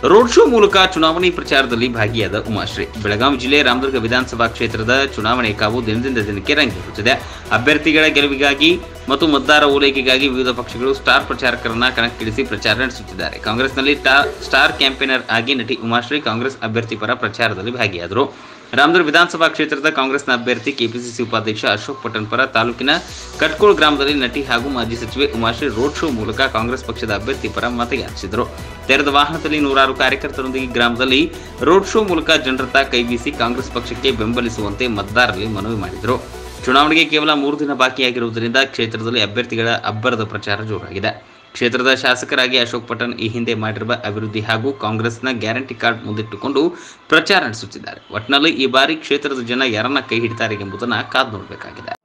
road show ಮೂಲಕ ಚುನಾವಣೆ ಪ್ರಚಾರದಲ್ಲಿ ಭಾಗಿಯಾದ ಉಮಾಶ್ರೀ ಬೆಳಗಾವಿ ಜಿಲ್ಲೆ ರಾಮದುರ್ಗ ವಿಧಾನಸಭಾ ಕ್ಷೇತ್ರದ ಚುನಾವಣೆ ಕಾವು ದಿನದಿಂದ ದಿನಕ್ಕೆ ರಂಗೇರುತ್ತಿದೆ ಅಭ್ಯರ್ಥಿಗಳ ಗೆಲುವಿಗಾಗಿ ಮತ್ತು ಮತದಾರ ಓಲೈಕೆಗಾಗಿ ವಿವಿಧ ಪಕ್ಷಗಳು ಸ್ಟಾರ್ ಪ್ರಚಾರಕರನ್ನ ಕಣಕ್ಕಿಳಿಸಿ ಪ್ರಚಾರ ನಡೆಸುತ್ತಿದ್ದಾರೆ ಕಾಂಗ್ರೆಸ್ನಲ್ಲಿ ಟಾ- ಸ್ಟಾರ್ ಕ್ಯಾಂಪೇನರ್ ಆಗಿ ನಟಿ ಉಮಾಶ್ರೀ ಕಾಂಗ್ರೆಸ್ ಅಭ್ಯರ್ಥಿ ಪರ ಪ್ರಚಾರದಲ್ಲಿ ಭಾಗಿಯಾದರು ರಾಮದುರ್ಗ ವಿಧಾನಸಭಾ ಕ್ಷೇತ್ರದ ಕಾಂಗ್ರೆಸ್ನ ಅಭ್ಯರ್ಥಿ ಕೆಪಿಸಿಸಿ ಉಪಾಧ್ಯಕ್ಷ ಅಶೋಕ್ ಪಟ್ಟಣ್ ಪರ ತಾಲೂಕಿನ ಕಟ್ಕೋಳ್ ಗ್ರಾಮದಲ್ಲಿ ನಟಿ ಹಾಗೂ ಮಾಜಿ ಸಚಿವೆ ಉಮಾಶ್ರೀ ರೋಡ್ ಶೋ ಮೂಲಕ ಕಾಂಗ್ರೆಸ್ ಪಕ್ಷದ ಅಭ್ಯರ್ಥಿ ಪರ ಮತಯಾಚಿಸಿದರು ತೆರೆದ ವಾಹನದಲ್ಲಿ ನೂರಾರು ಕಾರ್ಯಕರ್ತರೊಂದಿಗೆ ಗ್ರಾಮದಲ್ಲಿ ರೋಡ್ ಶೋ ಮೂಲಕ ಜನರತ್ತ ಕೈ ಬೀಸಿ ಕಾಂಗ್ರೆಸ್ ಪಕ್ಷಕ್ಕೆ ಬೆಂಬಲಿಸುವಂತೆ ಮತದಾರರಲ್ಲಿ ಮನವಿ ಮಾಡಿದರು ಚುನಾವಣೆಗೆ ಕೇವಲ ಮೂರು ದಿನ ಬಾಕಿಯಾಗಿರುವುದರಿಂದ ಕ್ಷೇತ್ರದಲ್ಲಿ ಅಭ್ಯರ್ಥಿಗಳ ಅಬ್ಬರದ ಪ್ರಚಾರ ಜೋರಾಗಿದೆ ಕ್ಷೇತ್ರದ ಶಾಸಕರಾಗಿ ಅಶೋಕ್ ಪಟ್ಟಣ್ ಈ ಹಿಂದೆ ಮಾಡಿರುವ ಅಭಿವೃದ್ಧಿ ಹಾಗೂ ಕಾಂಗ್ರೆಸ್ನ ಗ್ಯಾರಂಟಿ ಕಾರ್ಡ್ ಮುಂದಿಟ್ಟುಕೊಂಡು ಪ್ರಚಾರ ನಡೆಸುತ್ತಿದ್ದಾರೆ ಒಟ್ಟಿನಲ್ಲಿ ಈ ಬಾರಿ ಕ್ಷೇತ್ರದ ಜನ ಯಾರನ್ನ ಕೈ ಹಿಡಿತಾರೆ ಎಂಬುದನ್ನು ಕಾದು ನೋಡಬೇಕಾಗಿದೆ